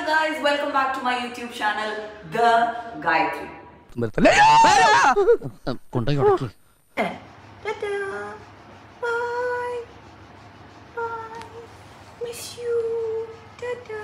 guys, welcome back to my YouTube channel, The Gayatri. കൊണ്ടുപോയി ഉടക്കി Ta-da. Bye. Bye. Miss you. Ta-da.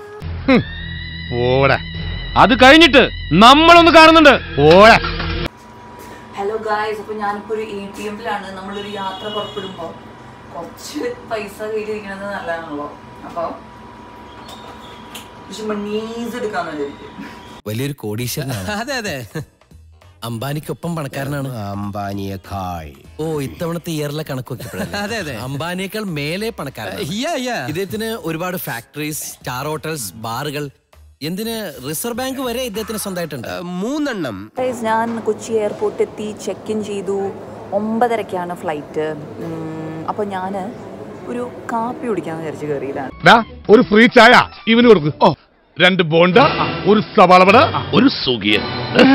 ഓടാ അത് കഴിഞ്ഞിട്ട് നമ്മളൊന്ന് കാണുന്നുണ്ട് ഓടാ ഹലോ ഗായ്സ് അപ്പോൾ ഞാനിപ്പോൾ ഒരു എ ടി എമ്മിലാണ് നമ്മളൊരു യാത്ര പുറപ്പെടുമ്പോൾ കുറച്ച് പൈസ കയ്യിലിരിക്കണത് നല്ലതാണല്ലോ അപ്പോൾ പക്ഷെ മണീസ് എടുക്കാന്ന് വിചാരിക്കും വലിയൊരു കോടീശ്വരനാണ് അതെ അതെ അംബാനിക്കൊപ്പം പണക്കാരനാണ് അംബാനിയേക്കാൾ ഓ ഇത്തവണത്തെ ഇയറിലെ കണക്ക് നോക്കിയപ്പോഴല്ലേ അതെ, അതെ. അംബാനിയേക്കാൾ മേലെ പണക്കാരനാണ് യാ യാ ഇദ്ദേഹത്തിന് ഒരുപാട് ഫാക്ടറീസ് സ്റ്റാർ ഹോട്ടൽസ് ബാറുകൾ എന്തിന് റിസർവ് ബാങ്ക് വരെ ഇദ്ദേഹത്തിന് സ്വന്തമായിട്ടുണ്ട് മൂന്നെണ്ണം ഗൈസ് ഞാൻ കൊച്ചി എയർപോർട്ട് എത്തി ചെക്ക് ഇൻ ചെയ്തു ഒമ്പതരക്കാണ് ഫ്ലൈറ്റ് അപ്പോൾ ഞാൻ ഒരു കാപ്പി കുടിക്കാന്ന് വിചാരിച്ച് കയറിയതാണ് ഡാ, ഒരു ഫ്രീ ചായ ഇവന് കൊടുക്ക് ഓ രണ്ട് ബോണ്ട ഒരു സവാളവട ഒരു സുഖിയൻ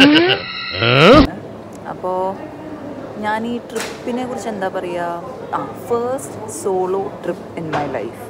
അപ്പോൾ ഞാൻ ഈ ട്രിപ്പിനെ കുറിച്ച് എന്താ പറയുക ആ first solo trip in my life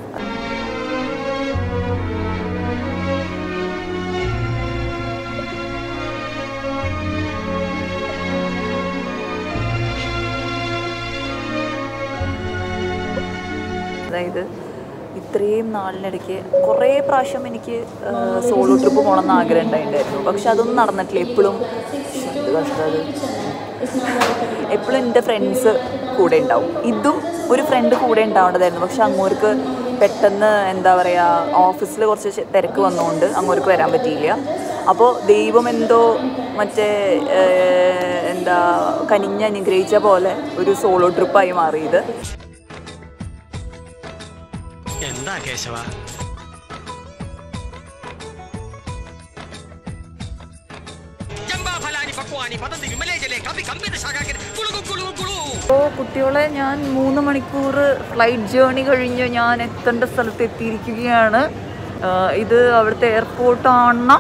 അതായത് ഇത്രയും നാളിനിടയ്ക്ക് കുറേ പ്രാവശ്യം എനിക്ക് സോളോ ട്രിപ്പ് പോകണമെന്ന് ആഗ്രഹം ഉണ്ടായിട്ടുണ്ടായിരുന്നു പക്ഷെ അതൊന്നും നടന്നിട്ടില്ല എപ്പോഴും എന്ത് കഷ്ടത് എപ്പോഴും എൻ്റെ ഫ്രണ്ട്സ് കൂടെ ഉണ്ടാവും ഇതും ഒരു ഫ്രണ്ട് കൂടെ ഉണ്ടാവേണ്ടതായിരുന്നു പക്ഷെ അങ്ങോർക്ക് പെട്ടെന്ന് എന്താ പറയുക ഓഫീസിൽ കുറച്ച് ചെ- തിരക്ക് വന്നുകൊണ്ട് അങ്ങോർക്ക് വരാൻ പറ്റിയില്ല അപ്പോൾ ദൈവം എന്തോ മറ്റേ ഏഹ്, എന്താ കനിഞ്ഞ് അനുഗ്രഹിച്ച പോലെ ഒരു സോളോ ട്രിപ്പായി മാറിയത് എന്താ കേശവ ജംബാഫലാനി പക്വാനി പതന്തി വിമലേ ജലേ കവി കമ്പിത ശാഖാക്കിന് കുളുകു കുളുകു കുളു അപ്പോൾ കുട്ടികളെ ഞാൻ മൂന്ന് മണിക്കൂർ ഫ്ലൈറ്റ് ജേർണി കഴിഞ്ഞ് ഞാൻ എത്തേണ്ട സ്ഥലത്ത് എത്തിയിരിക്കുകയാണ് ആ, ഇത് അവിടുത്തെ എയർപോർട്ടാണ്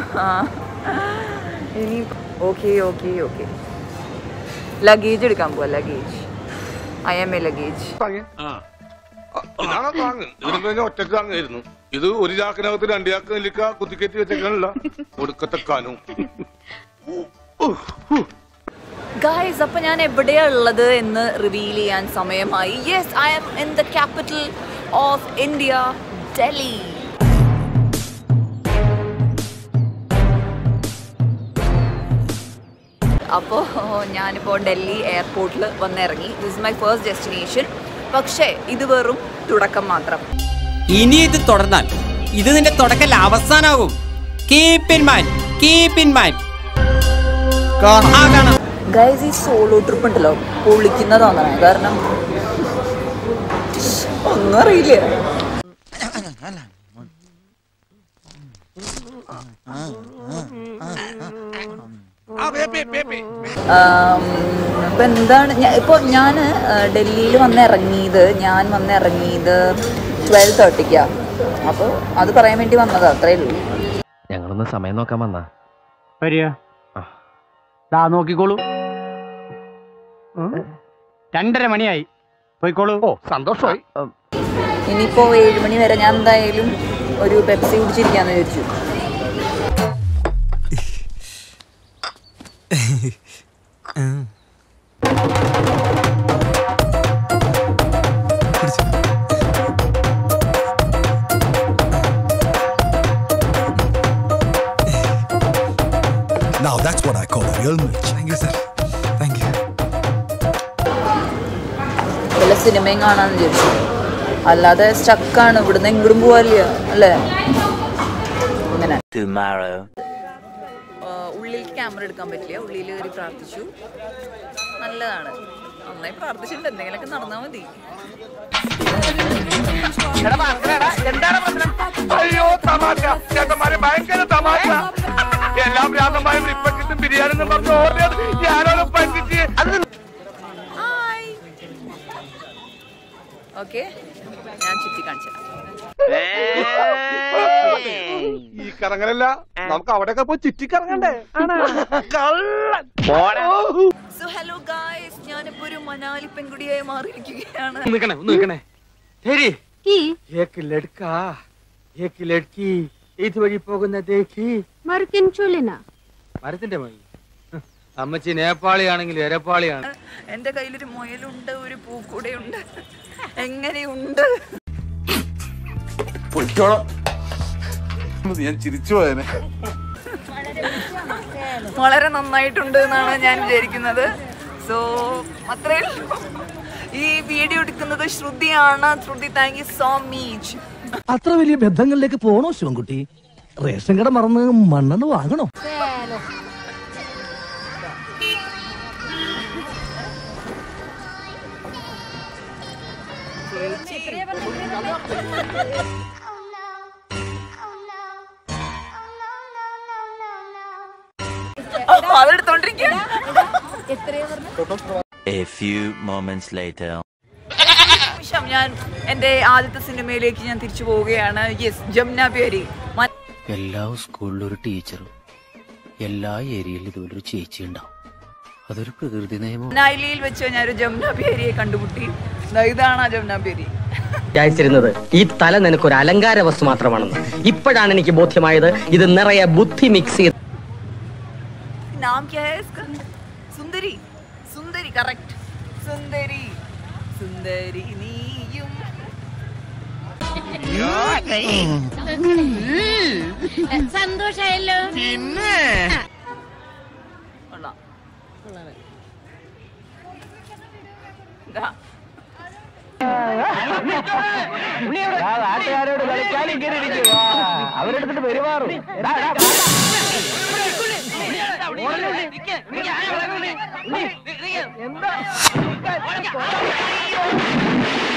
ഇനി ഓക്കെ ഓക്കെ ഓക്കെ ലഗേജ് എടുക്കാൻ പോവാ luggage I'm a luggage ഇതാണ് താങ്ങ് ഇതിനൊക്കെ കഴിഞ്ഞാൽ ഒറ്റക്ക് താങ്ങായിരുന്നു ഇത് ഒരു ചാക്കിനകത്ത് രണ്ട് ചാക്ക് നെല്ലിക്ക കുത്തിക്കയറ്റി വെച്ചേക്കാനല്ല ഒടുക്കത്തെ കാനും ഗായ്സ് അപ്പൊ ഞാൻ എവിടെയാ ഉള്ളത് എന്ന് റിവീൽ ചെയ്യാൻ സമയമായി yes I'm in the capital of India Delhi അപ്പോൾ ഞാനിപ്പോൾ ഡൽഹി എയർപോർട്ടിൽ വന്നിറങ്ങി ദിസ് മൈ ഫസ്റ്റ് ഡെസ്റ്റിനേഷൻ പക്ഷേ ഇത് വെറും തുടക്കം മാത്രം ഇനി ഇത് തുടർന്നാൽ ഇത് നിന്റെ തുടക്കൽ അവസാനാകും keep in mind keep in mind ആ കാണാം ഗൈസ് ഈ സോളോ ട്രിപ്പ് ഉണ്ടല്ലോ പൊളിക്കുന്നതാണ് കാരണം ഒന്നും അറിയില്ല ആം, ഇപ്പൊ എന്താണ് ഞാൻ ഇപ്പോൾ ഞാൻ ഡൽഹിയിൽ വന്ന് ഇറങ്ങിയത് ഞാൻ വന്ന് ഇറങ്ങിയത് ട്വൽവ് തേർട്ടിക്കാണ് അപ്പോൾ അത് പറയാൻ വേണ്ടി വന്നത് അത്രേ ഉള്ളൂ ഞങ്ങളൊന്ന് സമയം നോക്കാൻ വന്നാ വരിക ദാ നോക്കിക്കോളൂ രണ്ടര മണിയായി പോയിക്കോളൂ ഓ സന്തോഷമായി ഇനിയിപ്പോൾ ഏഴ് മണി വരെ ഞാൻ എന്തായാലും ഒരു പെപ്സി കുടിച്ചിരിക്കാന്ന് വിചാരിച്ചു Now that's what I call a real match. Thank you, sir. Thank you. വല്ല സിനിമയും കാണാന്ന് വിചാരിച്ചു അല്ലാതെ സ്റ്റക്കാണ് ഇവിടുന്ന് എങ്ങോട്ടും പോവാല്ല അല്ലേ ഇങ്ങനെ ഉള്ളിൽ ക്യാമറ എടുക്കാൻ പറ്റില്ല ഉള്ളിൽ കയറി പ്രാർത്ഥിച്ചു നല്ലതാണ് നന്നായി പ്രാർത്ഥിച്ചിട്ടുണ്ട് എന്തെങ്കിലുമൊക്കെ നടന്നാൽ മതി അയ്യോ തമാശ ചേട്ടന്മാരെ ഭയങ്കര തമാശ എല്ലാം ഭ്രാന്തമായും ഇപ്പൊ കിട്ടും ബിരിയാണി എന്ന് പറഞ്ഞ് ഓർഡർ ഞാനോട് പറ്റിച്ച് ഹായ് ഓക്കെ ഞാൻ ചുറ്റി കാണിച്ചു ഈ കറങ്ങലല്ല നമുക്ക് അവിടെയൊക്കെ പോയി ചുറ്റിക്കറങ്ങണ്ടേ സോ ഹലോ ഗായ്സ് ഞാനിപ്പോ ഒരു മനാലി പെൺകുടിയായി മാറിയിരിക്കുകയാണ് നിൽക്കണേ ഒന്ന് നിൽക്കണേ ശരി एक लड़का एक लड़की ഇതുവഴി പോകുന്നതേക്ക് മറുക്കൻ ചൊല്ലിന മരത്തിന്റെ മൊഴി അമ്മച്ചി നേപ്പാളിയാണെങ്കിൽ എരപ്പാളിയാണ് എന്റെ കയ്യിലൊരു മുയലുണ്ട് ഒരു പൂക്കൂടയുണ്ട് എങ്ങനെയുണ്ട് ഞാൻ ചിരിച്ചു പോയനെ വളരെ നന്നായിട്ടുണ്ട് എന്നാണ് ഞാൻ വിചാരിക്കുന്നത് സോ അത്രേ ഉള്ളൂ. ഈ വീഡിയോ എടുക്കുന്നത് ശ്രുതിയാണ് Shruti thank you so much അത്ര വലിയ ബന്ധങ്ങളിലേക്ക് പോണോ ശിവൻകുട്ടി റേഷൻ കട മറന്ന് മണ്ണെണ്ണ വാങ്ങണോ അതെടുത്തോണ്ടിരിക്കുക A few moments later. നിമിഷം ഞാൻ എൻ്റെ ആദ്യത്തെ സിനിമയിലേക്ക് ഞാൻ തിരിച്ചു പോവുകയാണ് യെസ് ജമുന പേരി എല്ലാ സ്കൂളിലും ഒരു ടീച്ചറും എല്ലാ ഏരിയയിലും ഇതുപോലൊരു ചേച്ചി ഉണ്ടാവും അതൊരു പ്രകൃതി നിയമം മനാലിയിൽ വെച്ച് ഞാൻ ഒരു ജമുന പേരിയെ കണ്ടുമുട്ടി ദാ ഇതാണ് ആ ജമുന പേരി വിചാരിച്ചിരുന്നത് ഈ തല നിനക്കൊരു അലങ്കാര വസ്തു മാത്രമാണെന്ന് ഇപ്പോഴാണ് എനിക്ക് ബോധ്യമായത് ഇത് നിറയെ ബുദ്ധി മിക്സ് ചെയ്ത് नाम क्या है इसका സുന്ദരി സുന്ദരി കറക്റ്റ് സുന്ദരി സുന്ദരി നീയും സന്തോഷായല്ലോ പിന്നെ കൊള്ളാം ദാ. നാട്ടുകാരോട് കളിക്കാൻ ഇങ്ങനെ ഇരിക്കുക അവരെടുത്തിട്ട് പെരുമാറും എടാ, എടാ, എന്താ